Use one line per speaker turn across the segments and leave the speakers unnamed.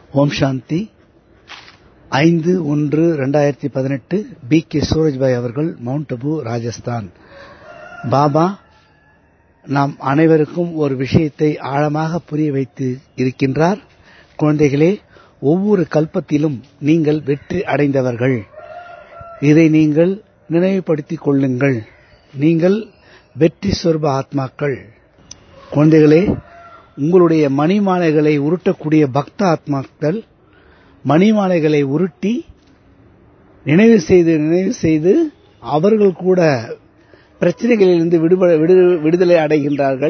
ஓம் சாந்தி ஐந்து ஒன்று ரெண்டாயிரத்தி பதினெட்டு பி கே சூரஜ்பாய் அவர்கள் மவுண்ட் அபு ராஜஸ்தான் பாபா நாம் அனைவருக்கும் ஒரு விஷயத்தை ஆழமாக புரிய வைத்து இருக்கின்றார் குழந்தைகளே ஒவ்வொரு கல்பத்திலும் நீங்கள் வெற்றி அடைந்தவர்கள் இதை நீங்கள் நினைவுபடுத்திக் கொள்ளுங்கள் நீங்கள் வெற்றி சொர்ப ஆத்மாக்கள் குழந்தைகளே உங்களுடைய மணிமாலைகளை உருட்டக்கூடிய பக்த ஆத்மாக்கள் மணிமாலைகளை உருட்டி நினைவு செய்து நினைவு செய்து அவர்கள் கூட பிரச்சனைகளிலிருந்து விடுபட விடுதலை அடைகின்றார்கள்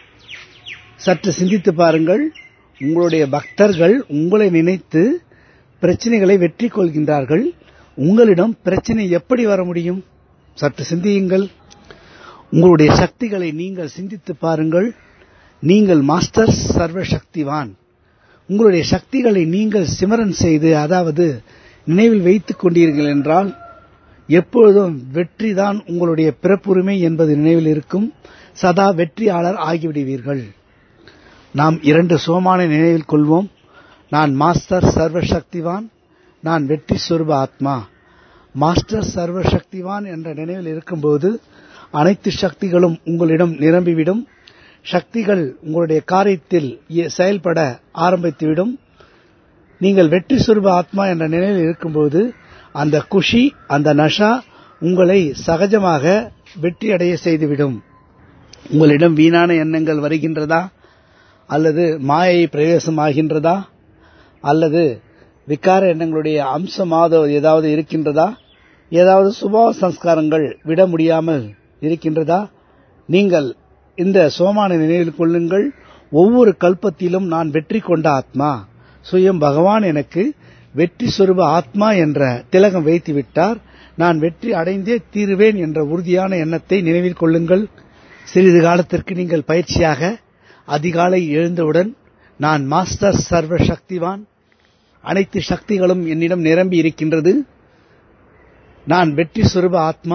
சற்று சிந்தித்து பாருங்கள் உங்களுடைய பக்தர்கள் உங்களை நினைத்து பிரச்சனைகளை வெற்றி கொள்கின்றார்கள் உங்களிடம் பிரச்சனை எப்படி வர முடியும் சற்று சிந்தியுங்கள் உங்களுடைய சக்திகளை நீங்கள் சிந்தித்து பாருங்கள் நீங்கள் மாஸ்டர் சர்வ சக்திவான் உங்களுடைய சக்திகளை நீங்கள் சிமரன் செய்து அதாவது நினைவில் வைத்துக் கொண்டீர்கள் என்றால் எப்பொழுதும் வெற்றிதான் உங்களுடைய பிறப்புரிமை என்பது நினைவில் இருக்கும் சதா வெற்றியாளர் ஆகிவிடுவீர்கள் நாம் இரண்டு சோமான நினைவில் கொள்வோம் நான் மாஸ்டர் சர்வ சக்திவான் நான் வெற்றி சொருப ஆத்மா மாஸ்டர் சர்வ சக்திவான் என்ற நினைவில் இருக்கும்போது அனைத்து சக்திகளும் உங்களிடம் நிரம்பிவிடும் சக்திகள் உங்களுடைய காரியத்தில் செயல்பட ஆரம்பித்துவிடும் நீங்கள் வெற்றி சொருப ஆத்மா என்ற நினைவில் இருக்கும்போது அந்த குஷி அந்த நஷா உங்களை சகஜமாக வெற்றி அடைய செய்துவிடும் உங்களிடம் வீணான எண்ணங்கள் வருகின்றதா அல்லது மாயை பிரவேசமாகின்றதா அல்லது விகார எண்ணங்களுடைய அம்சமாக ஏதாவது இருக்கின்றதா ஏதாவது சுபாவ சம்ஸ்காரங்கள் விட முடியாமல் இருக்கின்றதா நீங்கள் இந்த சோமான நினைவில் கொள்ளுங்கள் ஒவ்வொரு கல்பத்திலும் நான் வெற்றி கொண்ட ஆத்மா சுயம் பகவான் எனக்கு வெற்றி சொருப ஆத்மா என்ற திலகம் வைத்து விட்டார் நான் வெற்றி அடைந்தே தீருவேன் என்ற உறுதியான எண்ணத்தை நினைவில் கொள்ளுங்கள் சிறிது காலத்திற்கு நீங்கள் பயிற்சியாக அதிகாலை எழுந்தவுடன் நான் மாஸ்டர் சர்வ சக்திவான் அனைத்து சக்திகளும் என்னிடம் நிரம்பி இருக்கின்றது நான் வெற்றி சொருப ஆத்மா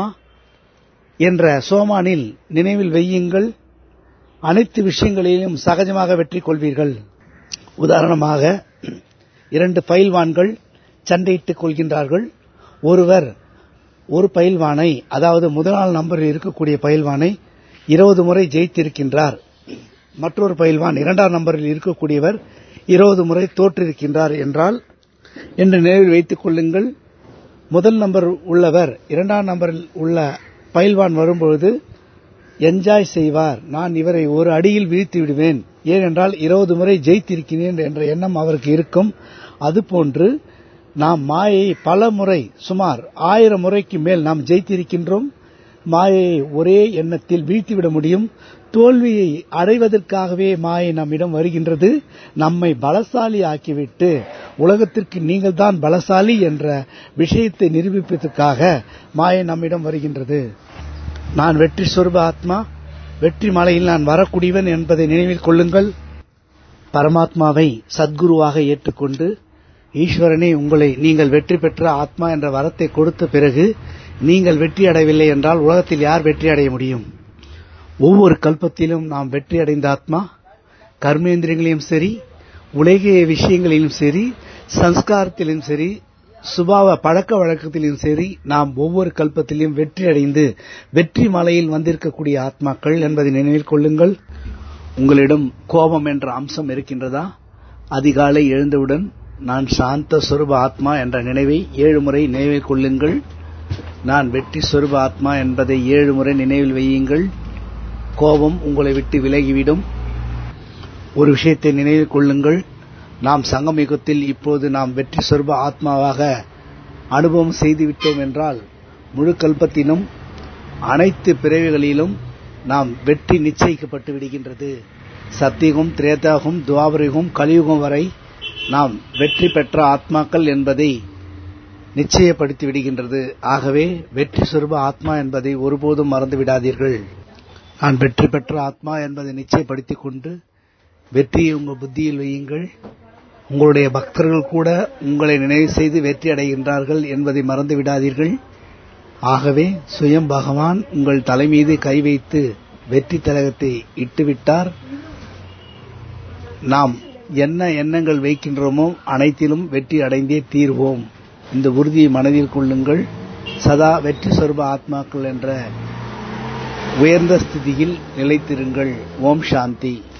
என்ற சோமானில் நினைவில் வையுங்கள் அனைத்து விஷயங்களிலும் சகஜமாக வெற்றி கொள்வீர்கள் உதாரணமாக இரண்டு பயில்வான்கள் சண்டையிட்டுக் கொள்கின்றார்கள் ஒருவர் ஒரு பயில்வானை அதாவது முதல் நம்பரில் இருக்கக்கூடிய பயில்வானை இருபது முறை ஜெயித்திருக்கின்றார் மற்றொரு பயில்வான் இரண்டாம் நம்பரில் இருக்கக்கூடியவர் இருபது முறை தோற்றிருக்கின்றார் என்றால் என்று நினைவில் வைத்துக் கொள்ளுங்கள் முதல் நம்பர் உள்ளவர் இரண்டாம் நம்பரில் உள்ள பயில்வான் வரும்பொழுது என்ஜாய் செய்வார் நான் இவரை ஒரு அடியில் வீழ்த்தி விடுவேன் ஏனென்றால் இருபது முறை ஜெயித்திருக்கிறேன் என்ற எண்ணம் அவருக்கு இருக்கும் அதுபோன்று நாம் மாயை பல முறை சுமார் ஆயிரம் முறைக்கு மேல் நாம் ஜெயித்திருக்கின்றோம் மாயையை ஒரே எண்ணத்தில் வீழ்த்திவிட முடியும் தோல்வியை அடைவதற்காகவே மாயை நம்மிடம் வருகின்றது நம்மை பலசாலி ஆக்கிவிட்டு உலகத்திற்கு நீங்கள் தான் பலசாலி என்ற விஷயத்தை நிரூபிப்பதற்காக மாயை நம்மிடம் வருகின்றது நான் வெற்றி சொருப ஆத்மா வெற்றி மலையில் நான் வரக்கூடியவன் என்பதை நினைவில் கொள்ளுங்கள் பரமாத்மாவை சத்குருவாக ஏற்றுக்கொண்டு ஈஸ்வரனே உங்களை நீங்கள் வெற்றி பெற்ற ஆத்மா என்ற வரத்தை கொடுத்த பிறகு நீங்கள் வெற்றி அடையவில்லை என்றால் உலகத்தில் யார் வெற்றி அடைய முடியும் ஒவ்வொரு கல்பத்திலும் நாம் வெற்றி அடைந்த ஆத்மா கர்மேந்திரியங்களையும் சரி உலக விஷயங்களிலும் சரி சம்ஸ்காரத்திலும் சரி சுபாவ பழக்க வழக்கத்திலும் சரி நாம் ஒவ்வொரு கல்பத்திலும் வெற்றி அடைந்து வெற்றி மலையில் வந்திருக்கக்கூடிய ஆத்மாக்கள் என்பதை நினைவில் கொள்ளுங்கள் உங்களிடம் கோபம் என்ற அம்சம் இருக்கின்றதா அதிகாலை எழுந்தவுடன் நான் சாந்த சொருப ஆத்மா என்ற நினைவை ஏழு முறை நினைவில் கொள்ளுங்கள் நான் வெற்றி சொருப ஆத்மா என்பதை ஏழு முறை நினைவில் வையுங்கள் கோபம் உங்களை விட்டு விலகிவிடும் ஒரு விஷயத்தை நினைவில் கொள்ளுங்கள் நாம் சங்கமிகத்தில் இப்போது நாம் வெற்றி சொருப ஆத்மாவாக அனுபவம் செய்துவிட்டோம் என்றால் முழு கல்பத்திலும் அனைத்து பிறவிகளிலும் நாம் வெற்றி நிச்சயிக்கப்பட்டு விடுகின்றது சத்தியகம் திரேதாகும் துவாபரிகம் கலியுகம் வரை நாம் வெற்றி பெற்ற ஆத்மாக்கள் என்பதை நிச்சயப்படுத்தி விடுகின்றது ஆகவே வெற்றி சொருப ஆத்மா என்பதை ஒருபோதும் மறந்து விடாதீர்கள் நான் வெற்றி பெற்ற ஆத்மா என்பதை நிச்சயப்படுத்திக் கொண்டு வெற்றியை உங்கள் புத்தியில் வையுங்கள் உங்களுடைய பக்தர்கள் கூட உங்களை நினைவு செய்து வெற்றி அடைகின்றார்கள் என்பதை மறந்து விடாதீர்கள் ஆகவே சுயம் பகவான் உங்கள் தலைமீது கை வைத்து வெற்றி தலகத்தை இட்டுவிட்டார் நாம் என்ன எண்ணங்கள் வைக்கின்றோமோ அனைத்திலும் வெற்றி அடைந்தே தீர்வோம் இந்த உறுதியை மனதில் கொள்ளுங்கள் சதா வெற்றி சொர்ப ஆத்மாக்கள் என்ற உயர்ந்த ஸ்திதியில் நிலைத்திருங்கள் ஓம் சாந்தி